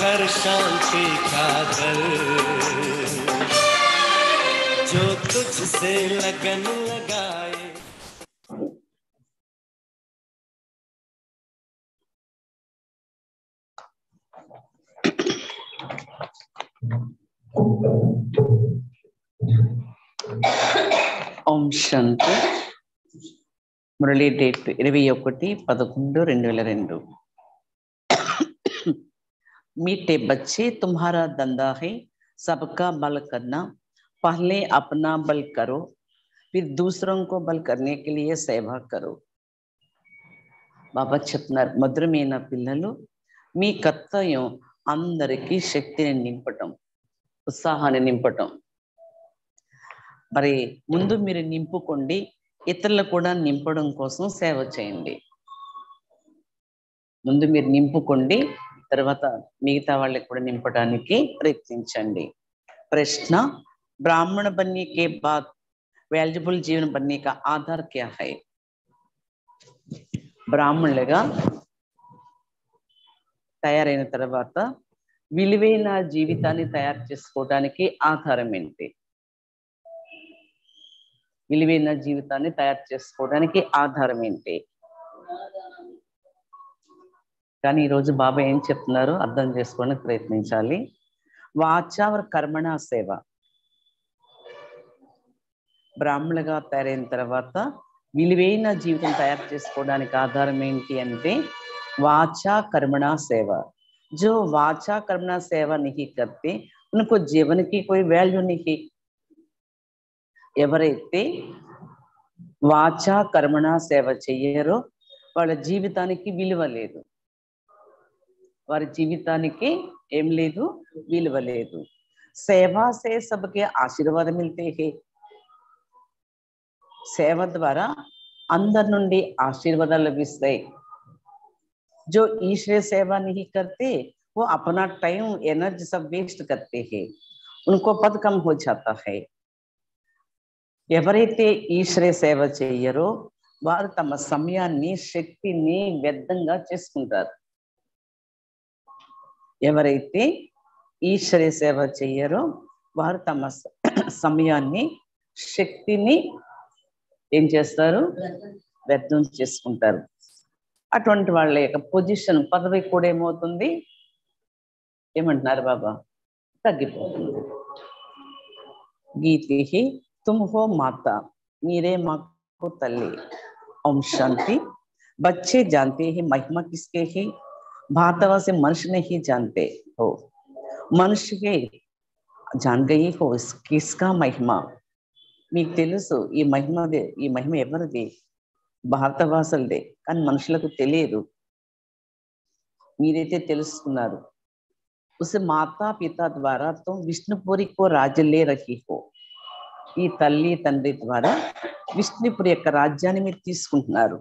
घर शांति का घर जो तुझसे लगन लगाए ఓం శాంతి మురళీ డేట్ ఇరవై ఒకటి పదకొండు రెండు వేల రెండు मीठे बच्चे तुम्हारा धंधा है सबका बल करना पहले अपना बल करो फिर दूसरों को बल करने के लिए సేవ करो బాబా చెప్తున్నారు మధురమైన పిల్లలు మీ కర్తవ్యం అందరికీ శక్తిని నింపటం ఉత్సాహాన్ని నింపటం మరి ముందు మీరు నింపుకోండి ఇతరులు కూడా నింపడం కోసం సేవ చేయండి ముందు మీరు నింపుకోండి తర్వాత మిగతా వాళ్ళకి కూడా నింపడానికి ప్రయత్నించండి ప్రశ్న ब्राह्मण बनने के बाद वैल्यूबल जीवन बनने का आधार क्या है బ్రాహ్మణులుగా తయారైన తర్వాత విలువైన జీవితాన్ని తయారు చేసుకోవడానికి ఆధారం ఏంటి విలువైన జీవితాన్ని తయారు చేసుకోవడానికి ఆధారం ఏంటి కానీ ఈరోజు బాబా ఏం చెప్తున్నారు అర్థం చేసుకోవడానికి ప్రయత్నించాలి వాచావర కర్మణ సేవ బ్రాహ్మణులుగా తయారైన తర్వాత విలువైన జీవితం తయారు చేసుకోవడానికి ఆధారం ఏంటి అంటే వాచా కర్మణ సేవ जो वाचा कर्मणा सेवा नहीं करते उनको जीवन की कोई वैल्यू नहीं ఎవరైతే వాచా కర్మణ సేవ చెయ్యరో వాళ్ళ జీవితానికి విలువ లేదు వారి జీవితానికి ఏం లేదు విలువ లేదు సేవా సే సబ్కి ఆశీర్వాదం మిల్తే హే సేవ ద్వారా అందరి నుండి ఆశీర్వాదాలు లభిస్తాయి जो ईश्वर सेवा नहीं करते वो अपना टाइम एनर्जी सब वेस्ट करते हैं उनको पद कम हो जाता है ఎవరైతే ఈశ్వర సేవ చెయ్యరో వారు తమ సమయాన్ని శక్తిని వ్యర్థంగా చేసుకుంటారు ఎవరైతే ఈశ్వర సేవ చెయ్యరో వారు తమ స- సమయాన్ని శక్తిని ఏం చేస్తారు వ్యర్థం చేసుకుంటారు అటువంటి వాళ్ళ యొక్క పొజిషన్ పదవి కూడా ఏమవుతుంది ఏమంటున్నారు బాబా తగ్గిపోతుంది గీతి తుమ్ హో మాత మీరే మాకు తల్లి ఓం శాంతి बच्चे जानते हैं महिमा किसके है भातवा से मनुष्य नहीं जानते हो मनुष्य के जान गई हो इस- किसका महिमा మీకు తెలుసు ఈ మహిమదే ఈ మహిమ ఎవరిది భారతవాసులదే కానీ మనుషులకు తెలియదు మీరైతే తెలుసుకున్నారు ఉస్ మాతా పిత ద్వారా తుమ్ విష్ణుపురి కో రాజ్య లే రహీ హో ఈ తల్లి తండ్రి ద్వారా విష్ణుపురి యొక్క రాజ్యాన్ని మీరు తీసుకుంటున్నారు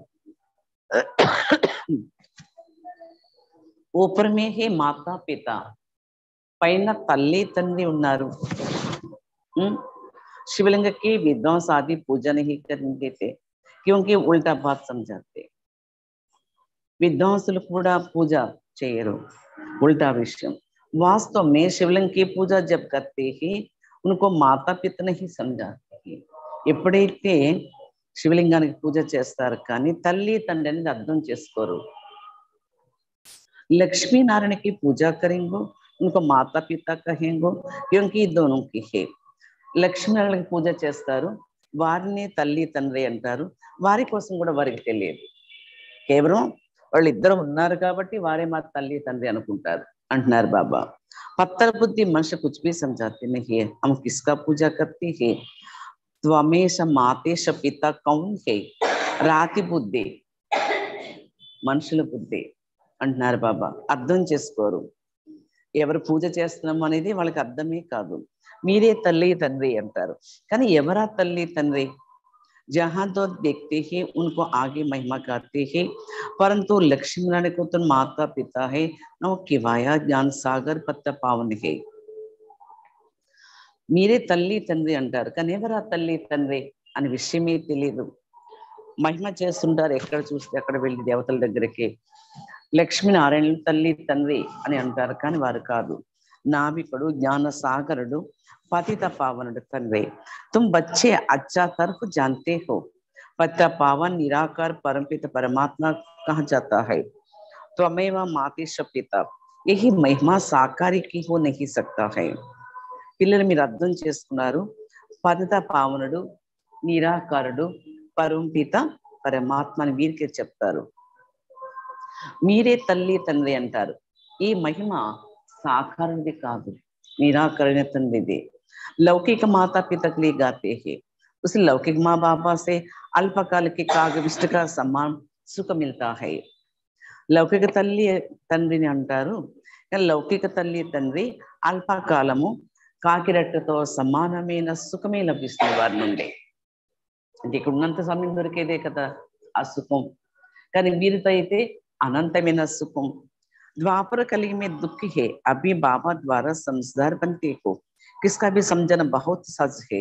ऊपर में है माता पिता పైన తల్లి తండ్రి ఉన్నారు हम्म? शिवलिंग की विध्वंस आदि पूजा नहीं करने देते क्योंकि उल्टा बात समझाते విద్వాంసులు కూడా పూజ చేయరు उल्टा विषय वास्तव में शिवलिंग की पूजा जब करते ही उनको माता पिता नहीं समझाते हैं ఎప్పుడైతే శివలింగానికి పూజ చేస్తారు కానీ తల్లి తండ్రి అనేది అర్థం చేసుకోరు लक्ष्मी नारायण की पूजा करेंगे उनको माता पिता कहेंगे क्योंकि ये दोनों की है లక్ష్మీ నారాయణకి పూజ చేస్తారు వారిని తల్లి తండ్రి అంటారు వారి కోసం కూడా వారికి తెలియదు కేవలం వాళ్ళు ఇద్దరు ఉన్నారు కాబట్టి వారే మా తల్లి తండ్రి అనుకుంటారు అంటున్నారు బాబా పత్తర బుద్ధి మనిషి కుछ भी समझाते नहीं है हम किसका पूजा करते हैं త్వమేష మాతేష పిత కౌన్ హే రాతి బుద్ధి మనుషుల బుద్ధి అంటున్నారు బాబా అర్థం చేసుకోరు ఎవరు పూజ చేస్తున్నాము అనేది వాళ్ళకి అర్థమే కాదు మీరే తల్లి తండ్రి అంటారు కానీ ఎవరా తల్లి తండ్రి जहाँ तो देखते हैं उनको आगे महिमा करते हैं परंतु लक्ष्मी नारायण को तो माता पिता है न वो किवाया ज्ञान सागर पत्త पावन है మీరే తల్లి తండ్రి అంటారు కానీ ఎవరా తల్లి తండ్రి అనే విషయమే తెలియదు మహిమ చేస్తుంటారు ఎక్కడ చూస్తే అక్కడ వెళ్ళి దేవతల దగ్గరికి లక్ష్మీనారాయణులు తల్లి తండ్రి అని అంటారు కానీ వారు కాదు నావికుడు జ్ఞాన సాగరుడు పతిత పావనుడు తండ్రి తుమ్ బచ్చే అచ్చా తర్ఫ్ జాంతే హో पता पावन निराकार परमपित परमात्मा कहा जाता है त्वमेव मातेश पिता यही महिमा సాకారి की हो नहीं सकता है పిల్లలు మీరు అర్థం చేసుకున్నారు పతిత పావనుడు నిరాకారుడు పరంపిత పరమాత్మ అని వీరికే చెప్తారు మీరే తల్లి తండ్రి అంటారు ఈ మహిమ సాకారుడిది కాదు నిరాకరణ తండ్రిది లౌకిక మాతా పితకులే గాతే హే उस लौकिक माँ बाबा से अल्पकाल के कागविष्ट का सम्मान సుఖ మిల్తా హై లౌకిక తల్లి తండ్రిని అంటారు కానీ లౌకిక తల్లి తండ్రి అల్పకాలము కాకిరెట్టతో సమానమైన సుఖమే లభిస్తుంది వారి నుండి అంటే ఇక్కడ ఉన్నంత సమయం దొరికేదే కదా ఆ సుఖం కానీ వీరితో అయితే అనంతమైన సుఖం द्वापर कली में दुख है अभी बाबा द्वारा समझदार बनते को किसका भी समझना बहुत सच है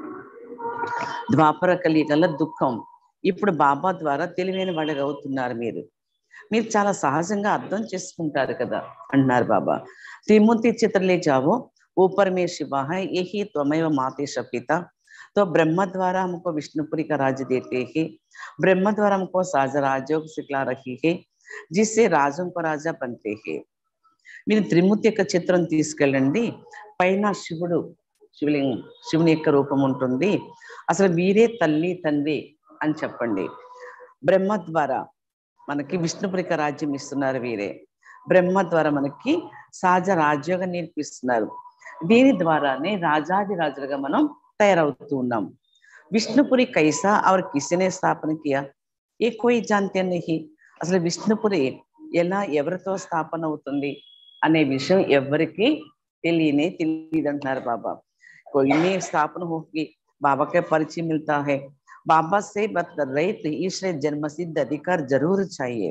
ద్వాపర కలిగల దుఃఖం ఇప్పుడు బాబా ద్వారా తెలివైన వాళ్ళగా అవుతున్నారు మీరు మీరు చాలా సహజంగా అర్థం చేసుకుంటారు కదా అంటున్నారు బాబా త్రిమూర్తి చిత్రలే జావో ऊपर में शिवा है यही त्वमेव मातेश पिता तो ब्रह्म द्वारा हमको विष्णुपुरी का राज्य देते हैं ब्रह्म द्वारा हमको साजा राजयोग सिखला रही है जिससे राजों को राजा बनते हैं మీరు త్రిమూర్తి యొక్క చిత్రం తీసుకెళ్ళండి పైన శివుడు శివలింగం శివుని యొక్క రూపం ఉంటుంది అసలు వీరే తల్లి తండ్రి అని చెప్పండి బ్రహ్మ ద్వారా మనకి విష్ణుపురిక రాజ్యం ఇస్తున్నారు వీరే బ్రహ్మ ద్వారా మనకి సహజ రాజ్యోగం నేర్పిస్తున్నారు దీని ద్వారానే రాజాది రాజులుగా మనం తయారవుతూ ఉన్నాం విష్ణుపురి కైసా और किसने స్థాపన కియా ఏ కోయి జాంతే నహి అసలు విష్ణుపురి ఎలా ఎవరితో స్థాపన అవుతుంది అనే విషయం ఎవరికి తెలియనే తెలియదు అంటున్నారు బాబా कोई नहीं स्थापन होगी बाबा के परिचय मिलता है बाबा से बात कर रहे तो ईश्वर जन्म सिद्ध अधिकार जरूर चाहिए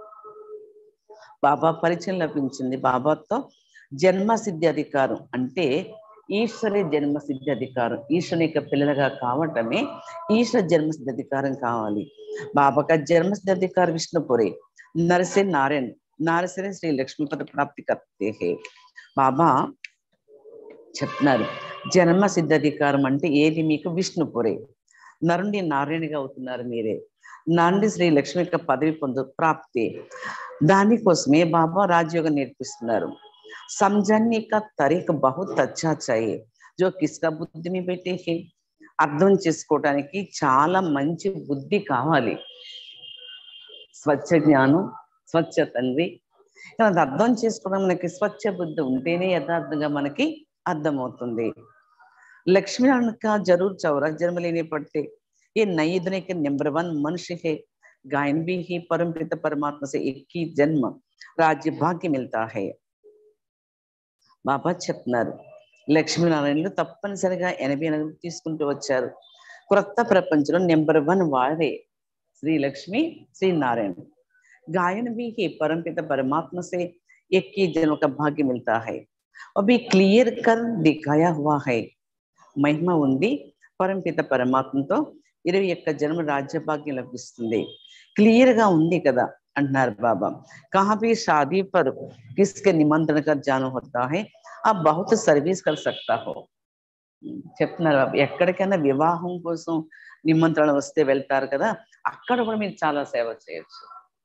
బాబా పరిచయం లభించింది బాబాతో జన్మ సిద్ధి అధికారం అంటే ఈశ్వరి జన్మ సిద్ధి అధికారం ఈశ్వరుని యొక్క పిల్లలుగా కావటమే ఈశ్వర జన్మ సిద్ధి అధికారం కావాలి బాబాక జన్మ సిద్ధి అధికారం విష్ణుపురి నరసే నారాయణ నారసరే శ్రీ లక్ష్మీపద ప్రాప్తి కర్తే హే బాబా చెప్తున్నారు జన్మ సిద్ధాధికారం అంటే ఏది మీకు విష్ణుపురే నరుండి నారాయణగా అవుతున్నారు మీరే నాండి శ్రీ లక్ష్మి యొక్క పదవి పొందు ప్రాప్తి దానికోసమే బాబా రాజయోగం నేర్పిస్తున్నారు समझने का तरीका बहुत अच्छा चाहिए जो किसका బుద్ధి మీ పెట్టే అర్థం చేసుకోవడానికి చాలా మంచి బుద్ధి కావాలి స్వచ్ఛ జ్ఞానం స్వచ్ఛ తండ్రి కానీ అది అర్థం చేసుకోవడం మనకి స్వచ్ఛ బుద్ధి ఉంటేనే యథార్థంగా మనకి అర్థమవుతుంది लक्ष्मीनारायण का जरूर चौरा जन्म लेने पड़ते ये नई दुनिया के नंबर वन मनुष्य है गायन भी ही परम पिता परमात्मा से एक ही जन्म राज्य भाग्य मिलता है బాబా చెప్తున్నారు లక్ష్మీనారాయణలు తప్పనిసరిగా ఎనభై ఎనిమిది తీసుకుంటూ వచ్చారు క్రొత్త ప్రపంచంలో నెంబర్ వన్ వాడే శ్రీ లక్ష్మి శ్రీ నారాయణ गायन भी ही परम पिता परमात्मा से एक ही जन्म का भाग्य मिलता है अभी क्लियर कर दिखाया हुआ है మహిమ ఉంది పరంపిత పరమాత్మతో ఇరవై ఒక్క జన్మ రాజ్య భాగ్యం లభిస్తుంది క్లియర్ గా ఉంది కదా అంటున్నారు బాబా కహా भी शादी पर किसके निमंत्रण का जाना होता है आप बहुत सर्विस कर सकता हो చెప్తున్నారు బాబా ఎక్కడికైనా వివాహం కోసం నిమంత్రణ వస్తే వెళ్తారు కదా అక్కడ కూడా మీరు చాలా సేవ చేయొచ్చు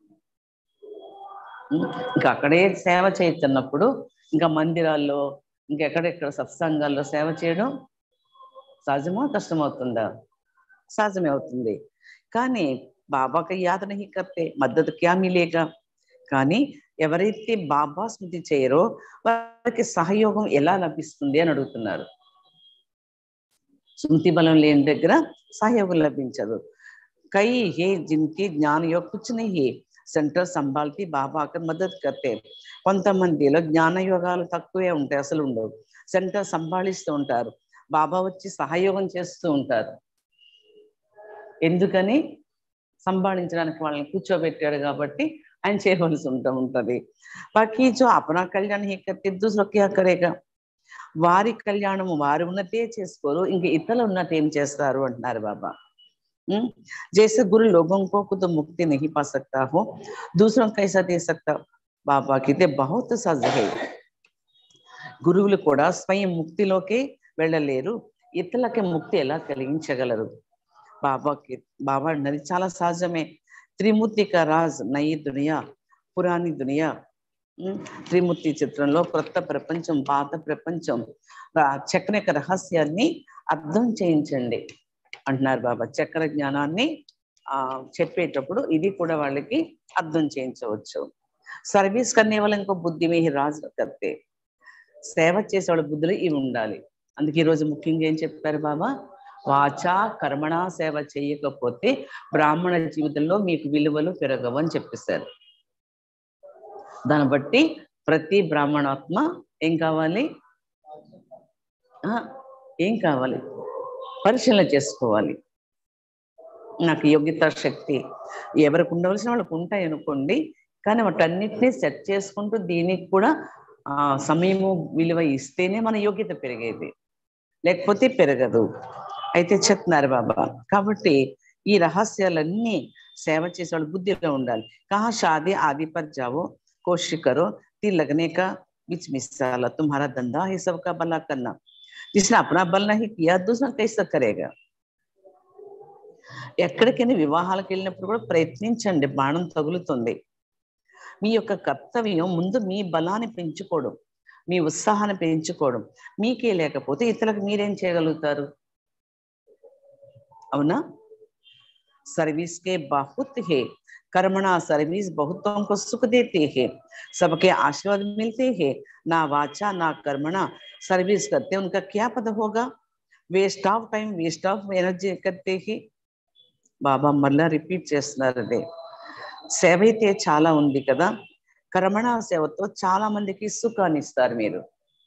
ఇంకా అక్కడే సేవ చేయొచ్చు అన్నప్పుడు ఇంకా మందిరాల్లో ఇంకెక్కడెక్కడ సత్సంగాల్లో సేవ చేయడం సహజమా కష్టమవుతుందా సహజమే అవుతుంది కానీ బాబాకి యాద నహి కర్తే మద్దతు క్యా మిలేగా కానీ ఎవరైతే బాబా స్మృతి చేయరో వారికి సహయోగం ఎలా లభిస్తుంది అని అడుగుతున్నారు స్మృతి బలం లేని దగ్గర సహయోగం లభించదు కై హే జిన్కి జ్ఞాన యోగ కుచ్ నహి సెంటర్ సంభాల్తి బాబా అక్కడ మద్దతు కర్తే కొంతమందిలో జ్ఞాన యోగాలు తక్కువే ఉంటాయి అసలు ఉండవు సెంటర్ సంభాళిస్తూ ఉంటారు బాబా వచ్చి సహయోగం చేస్తూ ఉంటారు ఎందుకని సంభాళించడానికి వాళ్ళని కూర్చోబెట్టాడు కాబట్టి ఆయన చేయవలసి ఉంటా ఉంటది బాకీ జో అపనా కళ్యాణ్ హే కర్తే దూసరో క్యా కరేగా వారి కళ్యాణం వారి ఉన్నతే చేసుకోరు ఇంక ఇతరుల ఉన్నతి ఏం చేస్తారు అంటున్నారు బాబా हम्म? जैसे गुरु लोगों को खुद मुक्ति नहीं पा सकता हो दूसरों को कैसा दे सकता బాబాకి అయితే బహుత్ సజ్ హై గురువులు కూడా స్వయం ముక్తిలోకి వెళ్ళలేరు ఇతరులకి ముక్తి ఎలా కలిగించగలరు బాబాకి బాబా అన్నది చాలా సహజమే త్రిమూర్తి కా రాజ్ నయి దునియా పురాణి దునియా ఉమ్, త్రిమూర్తి చిత్రంలో కొత్త ప్రపంచం పాత ప్రపంచం రా- చక్ర యొక్క రహస్యాన్ని అర్థం చేయించండి అంటున్నారు బాబా చక్ర జ్ఞానాన్ని ఆ చెప్పేటప్పుడు ఇది కూడా వాళ్ళకి అర్థం చేయించవచ్చు సర్వీస్ కనే వాళ్ళ ఇంకో బుద్ధి మీ రాజు కర్తే సేవ చేసే వాళ్ళ బుద్ధులు ఇవి ఉండాలి అందుకే ఈరోజు ముఖ్యంగా ఏం చెప్పారు బాబా వాచా కర్మణ సేవ చేయకపోతే బ్రాహ్మణ జీవితంలో మీకు విలువలు పెరగవు అని చెప్పేశారు దాన్ని బట్టి ప్రతి బ్రాహ్మణాత్మ ఏం కావాలి ఆ, ఏం కావాలి పరిశీలన చేసుకోవాలి నాకు యోగ్యత శక్తి ఎవరికి ఉండవలసిన వాళ్ళకి ఉంటాయి అనుకోండి కానీ వాటన్నిటినీ సెట్ చేసుకుంటూ దీనికి కూడా ఆ సమయము విలువ ఇస్తేనే మన యోగ్యత పెరిగేది లేకపోతే పెరగదు అయితే చెప్తున్నారు బాబా కాబట్టి ఈ రహస్యాలన్నీ సేవ చేసే వాళ్ళ బుద్ధిలో ఉండాలి కహా షాది ఆది పర్ జావో कोशिश करो ती लगने का बीच मिसाला तुम्हारा धंधा है सबका भला करना जिसने अपना बल नहीं किया दूसरा कैसा करेगा ఎక్కడికైనా వివాహాలకు వెళ్ళినప్పుడు కూడా ప్రయత్నించండి బాణం తగులుతుంది మీ యొక్క కర్తవ్యం ముందు మీ బలాన్ని పెంచుకోవడం మీ ఉత్సాహాన్ని పెంచుకోవడం మీకే లేకపోతే ఇతరులకు మీరేం చేయగలుగుతారు అవునా सर्विस के बहुत है कर्मणा सर्विस बहुतों को सुख देते हैं सबके आशीर्वाद मिलते हैं ना वाचा ना कर्मणा सर्विस करते उनका क्या पद होगा waste of time waste of energy కట్టే బాబా మళ్ళా రిపీట్ చేస్తున్నారు అదే సేవ అయితే చాలా ఉంది కదా కర్మణ సేవతో చాలా మందికి సుఖాన్ని ఇస్తారు మీరు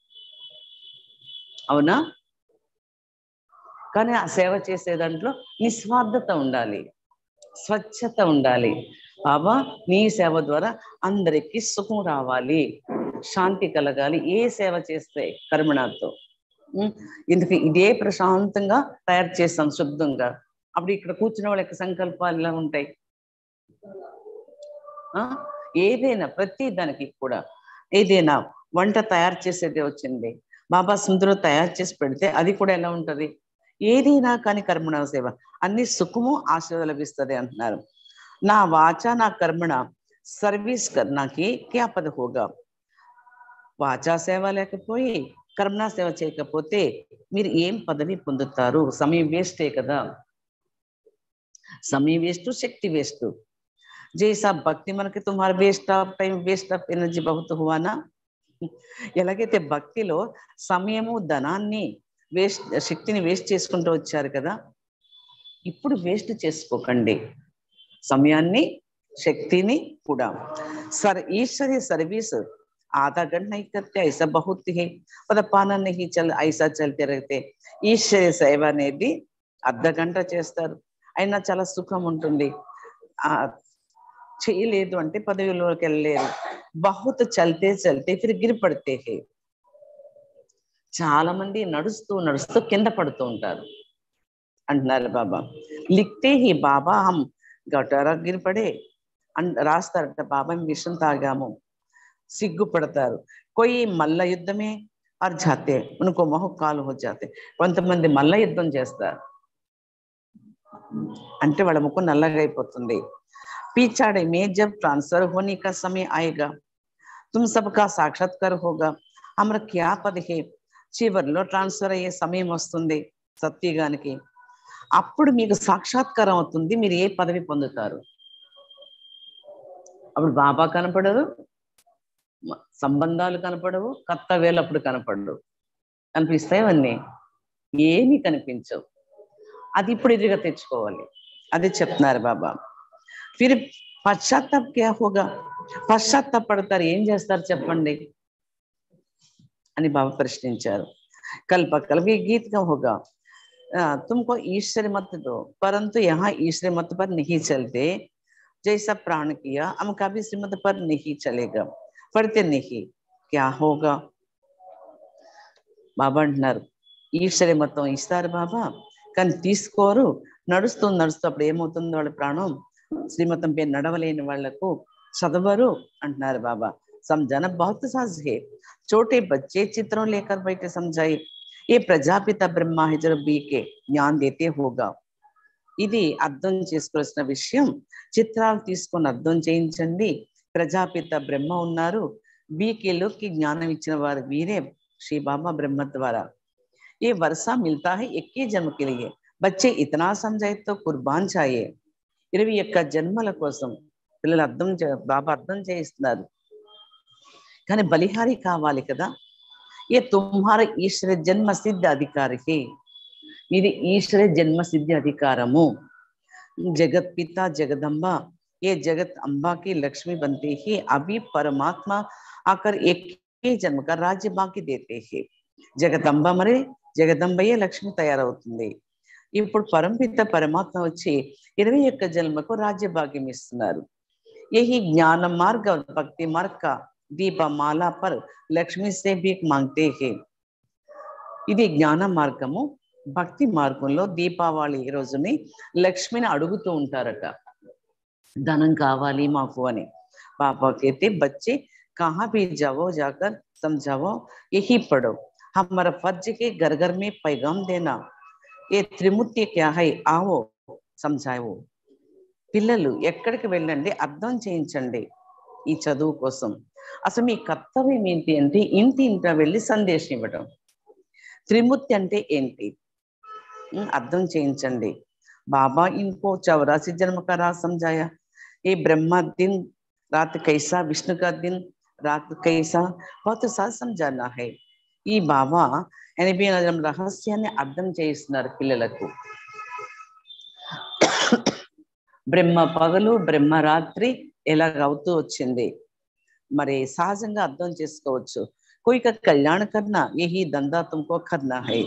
అవునా కానీ ఆ సేవ చేసే దాంట్లో నిస్వార్థత ఉండాలి స్వచ్ఛత ఉండాలి బాబా నీ సేవ ద్వారా అందరికీ సుఖం రావాలి శాంతి కలగాలి ఏ సేవ చేస్తే కర్మణతో ఉం? ఇందుకు ఇదే ప్రశాంతంగా తయారు చేస్తాం శుద్ధంగా అప్పుడు ఇక్కడ కూర్చున్న వాళ్ళ యొక్క సంకల్పాలు ఎలా ఉంటాయి ఆ ఏదైనా ప్రతి దానికి కూడా ఏదైనా వంట తయారు చేసేది వచ్చింది బాబా సుందరు తయారు చేసి పెడితే అది కూడా ఎలా ఉంటది ఏదైనా కానీ కర్మణ సేవ అన్ని సుఖము ఆశీర్వాద లభిస్తుంది అంటున్నారు నా వాచ నా కర్మణ సర్వీస్ కర్నాకి క్యా పద హోగా వాచా సేవ లేకపోయి కర్మణ సేవ చేయకపోతే మీరు ఏం పదవి పొందుతారు సమయం వేస్టే కదా సమయం వేస్ట్ శక్తి వేస్ట్ జైసా భక్తి మనకి తుమ్హార waste of time waste of energy బహుత్ హువానా ఎలాగైతే భక్తిలో సమయము ధనాన్ని వేస్ట్ శక్తిని వేస్ట్ చేసుకుంటూ వచ్చారు కదా ఇప్పుడు వేస్ట్ చేసుకోకండి సమయాన్ని శక్తిని కూడా సర్ ఈశ్వరి సర్వీస్ आधा घंटा नहीं करते ऐसा बहुत है पता पाना नहीं चल ऐसा चलते रहते ఈశ్వర సేవ అనేది అర్ధ గంట చేస్తారు అయినా చాలా సుఖం ఉంటుంది ఆ చేయలేదు అంటే పదవిలోకి వెళ్ళలేరు బహుత్ చల్తే చల్తే ఫిర్ గిరి పడితే హే చాలా మంది నడుస్తూ నడుస్తూ కింద పడుతూ ఉంటారు అంటున్నారు బాబా లిఖతే హి బాబా హం గటారా గిరి పడే అన్ రాస్తారట బాబా మేము విషం తాగాము సిగ్గుపడతారు కొయి మల్ల యుద్ధమే ఆర్ జాతే ఉనుకో మహుకాలు హో జాతే కొంతమంది మల్ల యుద్ధం చేస్తారు అంటే వాళ్ళ ముఖం నల్లగా అయిపోతుంది పీచాడే మే జబ్ ట్రాన్స్ఫర్ హోనే కా సమయ ఆయేగా తుమ్ సబ్కా సాక్షాత్కార్ హోగా హమర క్యా పద్ హే చివరిలో ట్రాన్స్ఫర్ అయ్యే సమయం వస్తుంది సత్యగానికి అప్పుడు మీకు సాక్షాత్కారం అవుతుంది మీరు ఏ పదవి పొందుతారు అప్పుడు బాబా కనపడరు మ- సంబంధాలు కనపడవు కర్తవ్యాలు అప్పుడు కనపడవు కనిపిస్తాయి అవన్నీ ఏమీ కనిపించవు అది ఇప్పుడు ఎదురుగా తెచ్చుకోవాలి అది చెప్తున్నారు బాబా ఫిర్ పశ్చాత్తాప్ క్యా హోగా పశ్చాత్తాపడతారు ఏం చేస్తారు చెప్పండి అని బాబా ప్రశ్నించారు కల్ప కల్ప ये गीत का होगा आ, तुमको ईश्वर मत दो परंतु यहाँ ईश्वर मत पर नहीं चलते जैसा प्राण किया हम कभी श्रीमत पर नहीं चलेगा पढ़ते नहीं क्या होगा బాబా అంటున్నారు ఈశ్వరి మతం ఇస్తారు బాబా కానీ తీసుకోరు నడుస్తూ నడుస్తూ అప్పుడు ఏమవుతుందో వాళ్ళ ప్రాణం శ్రీమతం పేరు నడవలేని వాళ్లకు చదవరు అంటున్నారు బాబా समझाना बहुत सहज है छोटे बच्चे चित्रों लेकर बैठे समझाए ये ప్రజాపిత బ్రహ్మ హిజర్ బీకే జ్ఞాన్ దేతే హోగా ఇది అర్థం చేసుకోవాల్సిన విషయం చిత్రాలు తీసుకొని అర్థం చేయించండి ప్రజాపిత బ్రహ్మ ఉన్నారు బీకేలోకి జ్ఞానం ఇచ్చిన వారు వీరే శ్రీ బాబా బ్రహ్మ ద్వారా ये वर्षा मिलता है एक ही जन्म के लिए बच्चे इतना समझाए तो कुर्बान चाहिए ఇరవై యొక్క జన్మల కోసం పిల్లలు అర్థం చే బాబా అర్థం చేయిస్తున్నారు కానీ బలిహారి కావాలి కదా ఏ తుమ్హార ఈశ్వర జన్మ సిద్ధ అధికారి హే ఇది ఈశ్వర జన్మ సిద్ధి అధికారము జగత్ పిత జగదంబ ये जगत अम्बा की लक्ष्मी बनते ही अभी परमात्मा आकर एक ही जन्म का राज्य बाकी देते हैं జగదంబ మరి జగదంబయ్యే లక్ష్మి తయారవుతుంది ఇప్పుడు పరంపిత పరమాత్మ వచ్చి ఇరవై ఒక్క జన్మకు రాజ్య భాగ్యం ఇస్తున్నారు यही ज्ञान मार्ग और भक्ति मार्ग का దీపమాల పర్ లక్ష్మి సే భీక్ మాంగ్తే హే ఇది జ్ఞాన మార్గము భక్తి మార్గంలో దీపావళి రోజుని లక్ష్మిని అడుగుతూ ఉంటారట ధనం కావాలి మాకు అని పాపకైతే బच्चे कहाँ भी जाओ जाकर समझाओ यही पढ़ो हमारा फर्ज के घर घर में पैगाम देना ये त्रिमूर्ति क्या है आओ समझाओ పిల్లలు ఎక్కడికి వెళ్ళండి అర్థం చేయించండి ఈ చదువు కోసం అసలు మీ కర్తవ్యం ఏంటి అంటే ఇంటి ఇంట వెళ్ళి సందేశం ఇవ్వడం త్రిమూర్తి అంటే ఏంటి ఉమ్, అర్థం చేయించండి బాబా ఇన్కో చౌరాసి జన్మ का राज समझाया ये ब्रह्मा दिन रात कैसा विष्णु का दिन रात कैसा बहुत साथ समझाना है ఈ బాబా ఎనభై నగరం రహస్యాన్ని అర్థం చేయిస్తున్నారు పిల్లలకు బ్రహ్మ పగలు బ్రహ్మ రాత్రి ఎలాగ అవుతూ వచ్చింది మరి సహజంగా అర్థం చేసుకోవచ్చు कोई का कल्याण करना यही धंधा तुमको करना है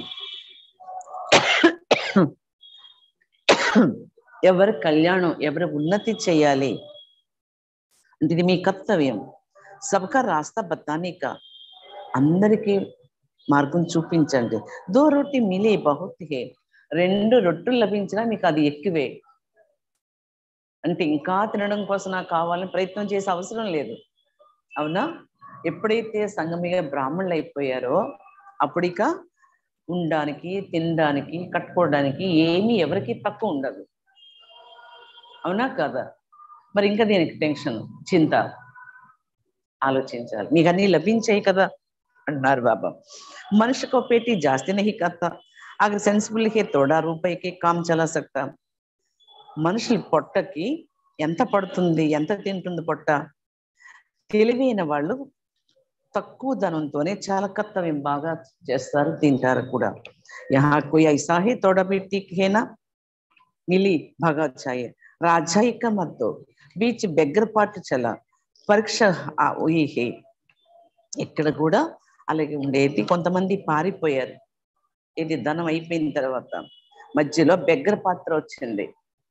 ఎవరి కళ్యాణం ఎవరి ఉన్నతి చేయాలి అంటే ఇది మీ కర్తవ్యం సబ్కా రాస్తా బతానిక అందరికీ మార్గం చూపించండి దో రొట్టి మిలే బహుత్ హే రెండు రొట్టెలు లభించినా మీకు అది ఎక్కువే అంటే ఇంకా తినడం కోసం నాకు కావాలని ప్రయత్నం చేసే అవసరం లేదు అవునా ఎప్పుడైతే సంగమిగా బ్రాహ్మణులు అయిపోయారో అప్పుడిక ఉండడానికి తినడానికి కట్టుకోవడానికి ఏమీ ఎవరికి తక్కువ ఉండదు అవునా కదా మరి ఇంకా దీనికి టెన్షన్ చింత ఆలోచించాలి మీకు అన్ని లభించాయి కదా అంటున్నారు బాబా మనిషి को पेटी जास्ती नहीं करता अगर सेंसिबल है थोड़ा రూపాయి के काम चला सकता మనుషులు పొట్టకి ఎంత పడుతుంది ఎంత తింటుంది పొట్ట తెలివైన వాళ్ళు తక్కువ ధనంతోనే చాలా కర్తవ్యం బాగా చేస్తారు తింటారు కూడా యహా కోయి ఐసా హే తోడా బీటీ హేనా మిలి భగా చాయే రాజాయిక మద్దో బీచ్ బెగ్గరపాటు చల పరీక్ష ఆ ఉయి హే ఇక్కడ కూడా అలాగే ఉండేది కొంతమంది పారిపోయారు ఇది ధనం అయిపోయిన తర్వాత మధ్యలో బెగ్గర పాత్ర వచ్చింది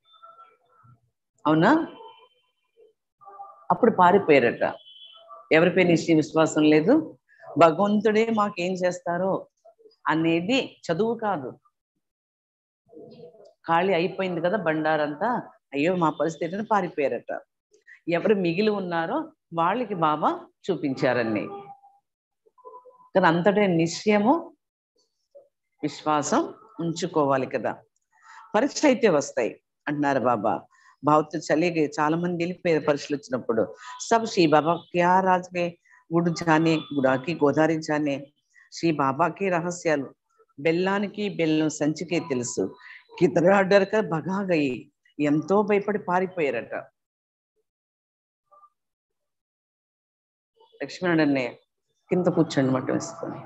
అవునా అప్పుడు పారిపోయారట ఎవరిపై నిశ్చయ విశ్వాసం లేదు భగవంతుడే మాకేం చేస్తారో అనేది చదువు కాదు ఖాళీ అయిపోయింది కదా బండారంతా అయ్యో మా పరిస్థితిని పారిపోయారట ఎవరు మిగిలి ఉన్నారో వాళ్ళకి బాబా చూపించారని కానీ అంతటే నిశ్చయము విశ్వాసం ఉంచుకోవాలి కదా పరీక్ష అయితే వస్తాయి అంటున్నారు బాబా భావత్ చలిగే చాలా మంది వెళ్ళిపోయారు పరీక్షలు వచ్చినప్పుడు సబ్ శ్రీ బాబా క్యా రాజ్కే గుడు జానే గుడాకి గోదావరి జానే శ్రీ బాబాకి రహస్యాలు బెల్లానికి బెల్లం సంచికే తెలుసు కితరా డర్క భగాగయి ఎంతో భయపడి పారిపోయారట లక్ష్మణుడు అన్నయ్య కింద కూర్చోండి మట్ట వేసుకొని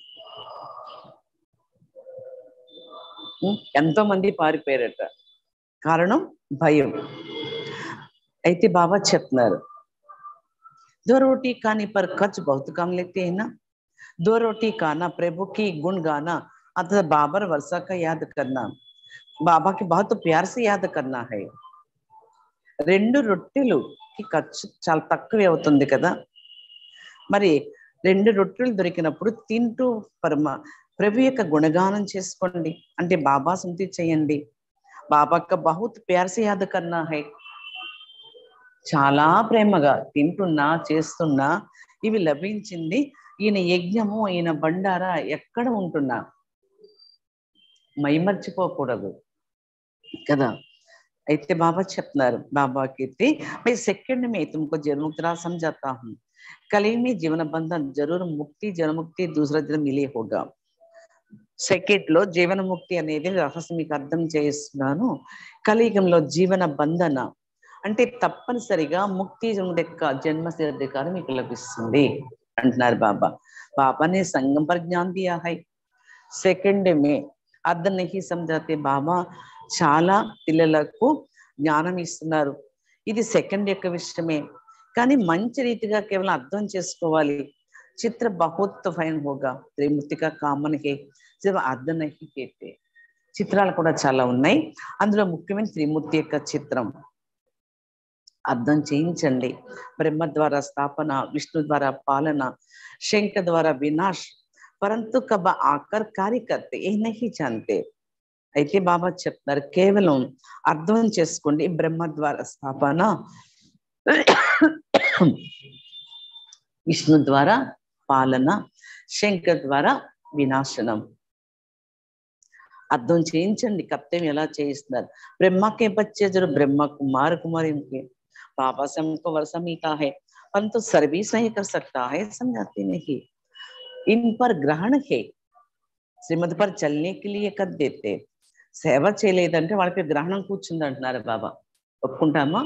ఉం? ఎంతో మంది పారిపోయారట కారణం భయం అయితే బాబా చెప్తున్నారు दो रोटी खाने पर खर्च बहुत कम लेते हैं ना दो रोटी खाना प्रभु की गुण गाना अतः बाबर वर्षा का याद करना बाबा के बहुत प्यार से याद करना है రెండు రొట్టెలుకి ఖర్చు చాలా తక్కువే అవుతుంది కదా మరి రెండు రొట్టెలు దొరికినప్పుడు తింటూ పరమ ప్రభు యొక్క గుణగానం చేసుకోండి అంటే బాబా సంతి చేయండి बाबा का बहुत प्यार से याद करना है చాలా ప్రేమగా తింటున్నా చేస్తున్నా ఇవి లభించింది ఈయన యజ్ఞము ఈయన బండార ఎక్కడ ఉంటున్నా మైమర్చిపోకూడదు కదా అయితే బాబా చెప్తున్నారు బాబాకి అయితే मैं सेकंड में तुमको जन्म मुक्तरा समझाता हूँ कली में जीवन बंधन जरूर मुक्ति जन्म मुक्ति दूसरा जन्म मिले होगा సెకండ్ లో జీవన ముక్తి అనేది రహస్యం మీకు అర్థం చేస్తున్నాను కలియుగంలో జీవన బంధన అంటే తప్పనిసరిగా ముక్తి యొక్క జన్మ అధికారం మీకు లభిస్తుంది అంటున్నారు బాబా బాబానే సంగం పర్ జ్ఞాన్ దియా హై సెకండ్ మే అర్థం నహి సమझाते బాబా చాలా పిల్లలకు జ్ఞానం ఇస్తున్నారు ఇది సెకండ్ యొక్క విషయమే కానీ మంచి రీతిగా కేవలం అర్థం చేసుకోవాలి చిత్ర బహుత్ ఫైన్ హోగా త్రిమూర్తిగా కామన్ హే సిర్ఫ్ అర్థం నహి కేతే చిత్రాలు కూడా చాలా ఉన్నాయి అందులో ముఖ్యమైన త్రిమూర్తి యొక్క చిత్రం అర్థం చేయించండి బ్రహ్మ ద్వారా స్థాపన విష్ణు ద్వారా పాలన శంఖ ద్వారా వినాశ్ పరంతు కబ ఆకర్ కార్యకర్త ఏ నహి జాంతే అయితే బాబా చెప్తున్నారు కేవలం అర్థం చేసుకోండి బ్రహ్మ ద్వారా స్థాపన విష్ణు ద్వారా పాలన శంకర్ ద్వారా వినాశనం అర్థం చేయించండి కర్తవ్యం ఎలా చేయిస్తున్నారు బ్రహ్మకే బచ్చే జరు బ్రహ్మ కుమాर कुमारी उनके बाबा से हमको वर्षा मिलता है परंतु सर्विस नहीं कर सकता है समझाते नहीं इन पर ग्रहण है శ్రీమతి పర్ చల్నే కి లియే కద్ దేతే సేవ చేయలేదంటే వాళ్ళకి గ్రహణం కూర్చుంది అంటున్నారు బాబా ఒప్పుకుంటామా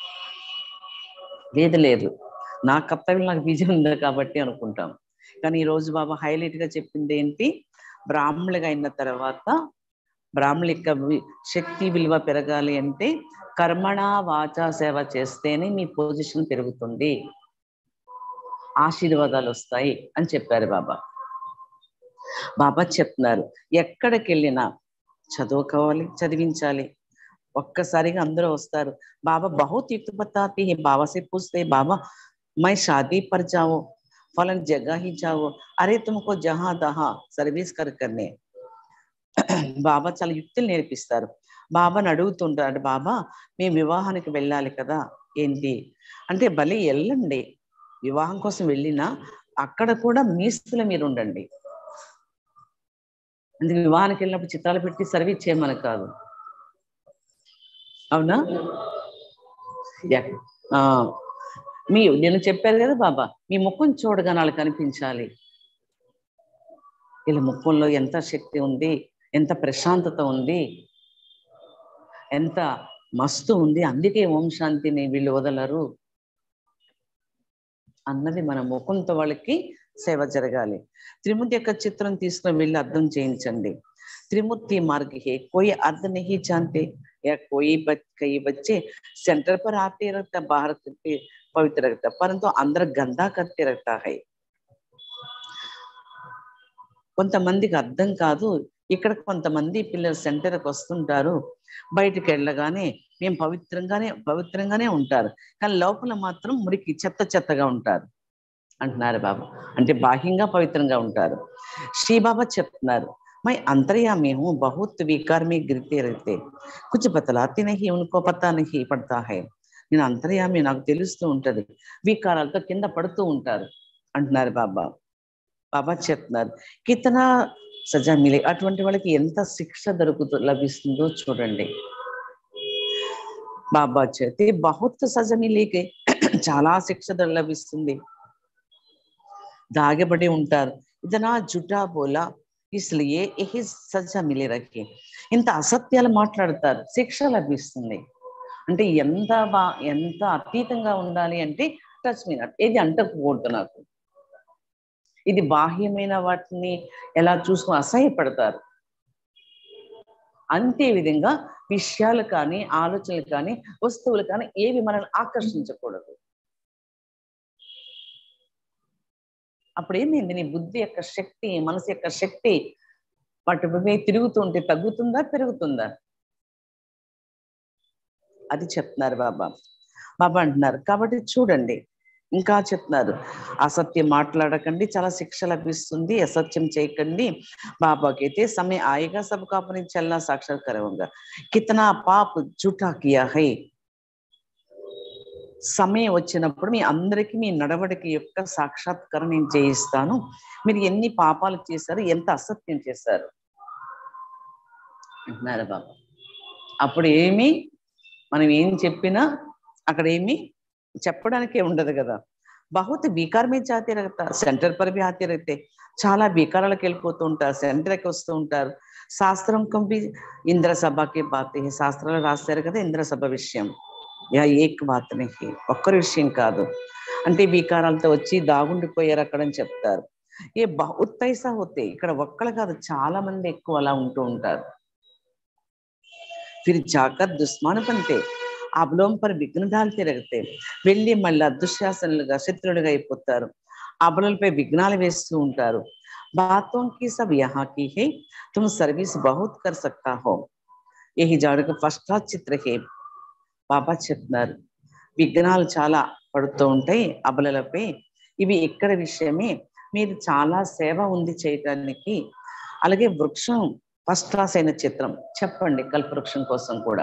లేదు లేదు నా కర్తవ్యం నాకు విజయం ఉంది కాబట్టి అనుకుంటాం కానీ ఈ రోజు బాబా హైలైట్ గా చెప్పింది ఏంటి బ్రాహ్మణులుగా అయిన తర్వాత బ్రాహ్మణుల యొక్క వి- శక్తి విలువ పెరగాలి అంటే కర్మణ వాచా సేవ చేస్తేనే మీ పొజిషన్ పెరుగుతుంది ఆశీర్వాదాలు వస్తాయి అని చెప్పారు బాబా బాబా చెప్తున్నారు ఎక్కడికి వెళ్ళినా చదువుకోవాలి చదివించాలి ఒక్కసారిగా అందరూ వస్తారు బాబా బహుత్ యుక్త బతాతే హై బాబా से पूछते बाबा मैं शादी पर जाऊं फलन जगह ही जाओ अरे तुमको जहां तहां सर्विस कर करने బాబా చాలా యుక్తులు నేర్పిస్తారు బాబాని అడుగుతుంటారు బాబా మేము వివాహానికి వెళ్ళాలి కదా ఏంటి అంటే భలే వెళ్ళండి వివాహం కోసం వెళ్ళినా అక్కడ కూడా మీ స్థితిలో మీరు ఉండండి అందుకే వివాహానికి వెళ్ళినప్పుడు చిత్రాలు పెట్టి సర్వీస్ చేయమని కాదు అవునా యా. ఆ, మీ నేను చెప్పాను కదా బాబా మీ ముఖం చూడగానే వాళ్ళకి కనిపించాలి వీళ్ళ ముఖంలో ఎంత శక్తి ఉంది ఎంత ప్రశాంతత ఉంది ఎంత మస్తు ఉంది అందుకే ఓం శాంతిని వీళ్ళు వదలరు అన్నది మన ముఖంతో వాళ్ళకి సేవ జరగాలి త్రిమూర్తి యొక్క చిత్రం తీసుకుని వెళ్ళి అర్థం చేయించండి त्रिमूर्ति मार्ग है कोई अर्थ नहीं जानते या कोई बच, कई बच्चे सेंटर पर आते रहता बाहर करते पवित्र रखता परंतु अंदर गंदा करते रहता है కొంతమందికి అర్థం కాదు ఇక్కడ కొంతమంది పిల్లలు సెంటర్కి వస్తుంటారు బయటికి వెళ్ళగానే మేము పవిత్రంగానే పవిత్రంగానే ఉంటారు కానీ లోపల మాత్రం మురికి చెత్త చెత్తగా ఉంటారు అంటున్నారు బాబా అంటే బాహ్యంగా పవిత్రంగా ఉంటారు శ్రీ బాబా చెప్తున్నారు मैं अंतर्यामी हूँ बहुत विकार में गिरते रहते कुछ बतलाते नहीं उनको पता नहीं पड़ता है నేను అంతర్యామి నాకు తెలుస్తూ ఉంటది వికారాలతో కింద పడుతూ ఉంటారు అంటున్నారు బాబా బాబా చెప్తున్నారు కితనా సజా మిలే అటువంటి వాళ్ళకి ఎంత శిక్ష దొరుకుతూ లభిస్తుందో చూడండి బాబా చేతి బహుత్ సజ మిలేకే చాలా శిక్ష దొ- లభిస్తుంది దాగబడి ఉంటారు ఇదనా జుటా బోలా ఇస్లియే యహి సజా మిలే రఖే ఇంత అసత్యాలు మాట్లాడతారు శిక్ష లభిస్తుంది అంటే ఎంత బా ఎంత అతీతంగా ఉండాలి అంటే టచ్ మీ నాట్ ఏది అంటకూడదు నాకు ఇది బాహ్యమైన వాటిని ఎలా చూసుకుని అసహ్యపడతారు అంతే విధంగా విషయాలు కానీ ఆలోచనలు కానీ వస్తువులు కానీ ఏవి మనల్ని ఆకర్షించకూడదు అప్పుడు ఏమైంది నీ బుద్ధి యొక్క శక్తి మనసు యొక్క శక్తి వాటి మీద తిరుగుతూ ఉంటే తగ్గుతుందా పెరుగుతుందా అది చెప్తున్నారు బాబా బాబా అంటున్నారు కాబట్టి చూడండి ఇంకా చెప్తున్నారు అసత్యం మాట్లాడకండి చాలా శిక్ష లభిస్తుంది అసత్యం చేయకండి బాబాకి అయితే సమయ ఆయేగా సబ్కా అపని చల్నా సాక్షాత్ కరవంగా కితనా పాప్ జూఠా కియా హై సమయం వచ్చినప్పుడు మీ అందరికీ మీ నడవడిక యొక్క సాక్షాత్కారం నేను చేయిస్తాను మీరు ఎన్ని పాపాలు చేశారు ఎంత అసత్యం చేశారు అంటున్నారు బాబా అప్పుడు ఏమి మనం ఏం చెప్పినా అక్కడ ఏమి చెప్పడానికే ఉండదు కదా బహుత్ బీకార్ మీద జాతీయ రహతా సెంటర్ పర్ भी ఆతే రహతే చాలా బీకారాలకు వెళ్ళిపోతూ ఉంటారు సెంటర్కి వస్తూ ఉంటారు శాస్త్రం కంపి ఇంద్ర సభకి బాతే శాస్త్రాలు రాశారు కదా ఇంద్ర సభ విషయం యా ఏక్ బాత్ నహి ఒక్కరి విషయం కాదు అంటే బీకారాలతో వచ్చి దాగుండిపోయారు అక్కడ అని చెప్తారు ఏ బహుత్ పైసా होते ఇక్కడ ఒక్కళ్ళు కాదు చాలా మంది ఎక్కువ అలా ఉంటూ ఉంటారు ఫిర్ జాకర్ దుస్మాన్ పంతే అబలోం పర్ విఘ్న డాల్తే రగితే వెళ్ళి మళ్ళీ దుశ్శాసనులుగా శత్రులుగా అయిపోతారు అబలలపై విఘ్నాలు వేస్తూ ఉంటారు బాతోं की सब यहाँ की है तुम सर्विस बहुत कर सकता हो यही జాడుకు ఫస్ట్ చిత్ర హే బాబా చెప్తున్నారు విఘ్నాలు చాలా పడుతూ ఉంటాయి అబలలపై ఇవి ఇక్కడ విషయమే మీరు చాలా సేవ ఉంది చేయటానికి అలాగే వృక్షం ఫస్ట్ క్లాస్ అయిన చిత్రం చెప్పండి కల్పవృక్షం కోసం కూడా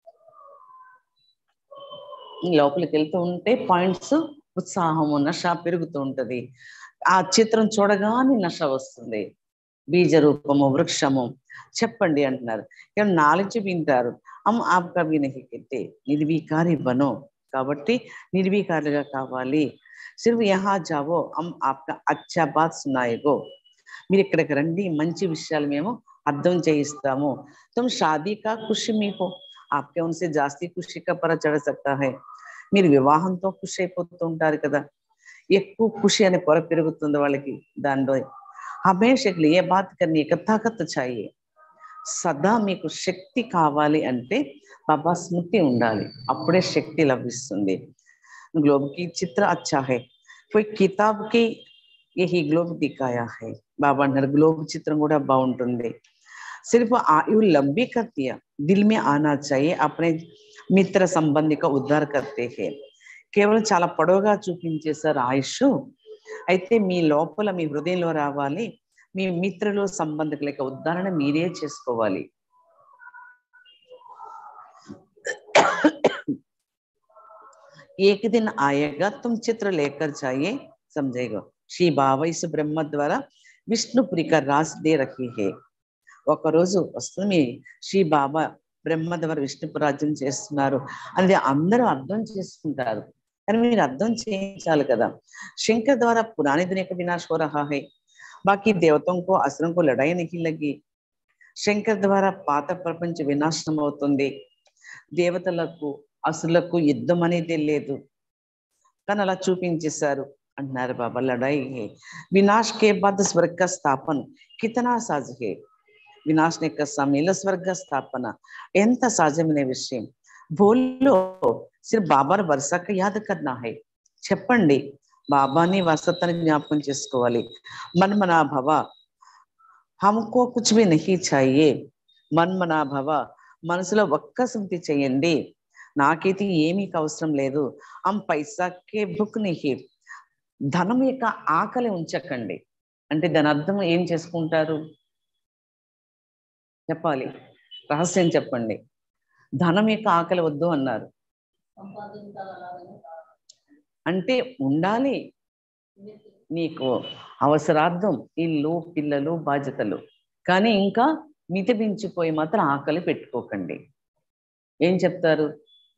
లోపలికి వెళ్తూ ఉంటే పాయింట్స్ ఉత్సాహము నష పెరుగుతూ ఉంటది ఆ చిత్రం చూడగానే నష వస్తుంది బీజ రూపము వృక్షము చెప్పండి అంటున్నారు ఇక్కడ నాలెడ్జ్ వింటారు అమ్ ఆప్కా भी नहीं कहते నిర్వీకారి బనో కాబట్టి నిర్వీకారులుగా కావాలి సిర్ఫ్ యహా జావో అమ్ ఆప్కా అచ్చా బాత్ సునాయగో మీరు ఇక్కడికి రండి మంచి విషయాలు మేము అర్థం చేయిస్తాము తుమ్ షాదీ కా ఖుషి మీకు ఆప్కే ఉన్సే జాస్తి ఖుషి కా పర చడ సక్తా హై మీరు వివాహంతో ఖుషి అయిపోతూ ఉంటారు కదా ఎక్కువ ఖుషి అనే పొర పెరుగుతుంది వాళ్ళకి దానిలో హమేష ఏ బాత్ కర్నీ తాకత్ చాయే సదా మీకు శక్తి కావాలి అంటే బాబా స్మృతి ఉండాలి అప్పుడే శక్తి లభిస్తుంది గ్లోబ్ కి చిత్ర అచ్చా హై కోయి కితాబ్ కి యహీ గ్లోబ్ దికాయా హై బాబా అన్నారు గ్లోబ్ చిత్రం కూడా బాగుంటుంది सिर्फ आयु लंबी करती है दिल में आना चाहिए अपने మిత్ర సంబంధిక ఉద్ధార కర్తే హే కేవలం చాలా పొడవుగా చూపించేశారు ఆయుష్ అయితే మీ లోపల మీ హృదయంలో రావాలి మీ మిత్రులు సంబంధికుల యొక్క ఉద్ధారణ మీరే చేసుకోవాలి एक दिन आएगा तुम चित्र लेकर जाइए समझेगा श्री बाबा इस ब्रह्म द्वारा విష్ణుపురి का रास दे रखी है ఒక రోజు వస్తుంది మీ శ్రీ బాబా బ్రహ్మ ద్వారా విష్ణుపు రాజ్యం చేస్తున్నారు అనేది అందరూ అర్థం చేసుకుంటారు కానీ మీరు అర్థం చేయించాలి కదా శంకర్ ద్వారా పురాణి దునియా का विनाश हो रहा है बाकी देवतों को असुरों को लड़ाई नहीं लगी శంకర్ ద్వారా పాత ప్రపంచ వినాశనం అవుతుంది దేవతలకు అసులకు యుద్ధం అనేది లేదు కానీ అలా చూపించేశారు అంటున్నారు బాబా లడాయి హే వినాश के बाद स्वर्ग का स्थापन कितना साज है వినాశన యొక్క సమయంలో స్వర్గ స్థాపన ఎంత సహజమైన విషయం బోల్లో సిర్ఫ్ బాబాను వరుసగా యాద కర్నా హై చెప్పండి బాబాని వసతని జ్ఞాపకం చేసుకోవాలి మన్మనా భవ హమ్కో కుచ్ భీ నహీ చాయే మన్మనా భవ మనసులో ఒక్క స్మృతి చేయండి నాకైతే ఏమీ అవసరం లేదు అమ్ పైసాకే బుక్ నిహి ధనం యొక్క ఆకలి ఉంచకండి అంటే దాని అర్థం ఏం చేసుకుంటారు చెప్పాలి రహస్యం చెప్పండి ధనం యొక్క ఆకలి వద్దు అన్నారు అంటే ఉండాలి నీకు అవసరార్థం ఇల్లు పిల్లలు బాధ్యతలు కానీ ఇంకా మితిమించిపోయి మాత్రం ఆకలి పెట్టుకోకండి ఏం చెప్తారు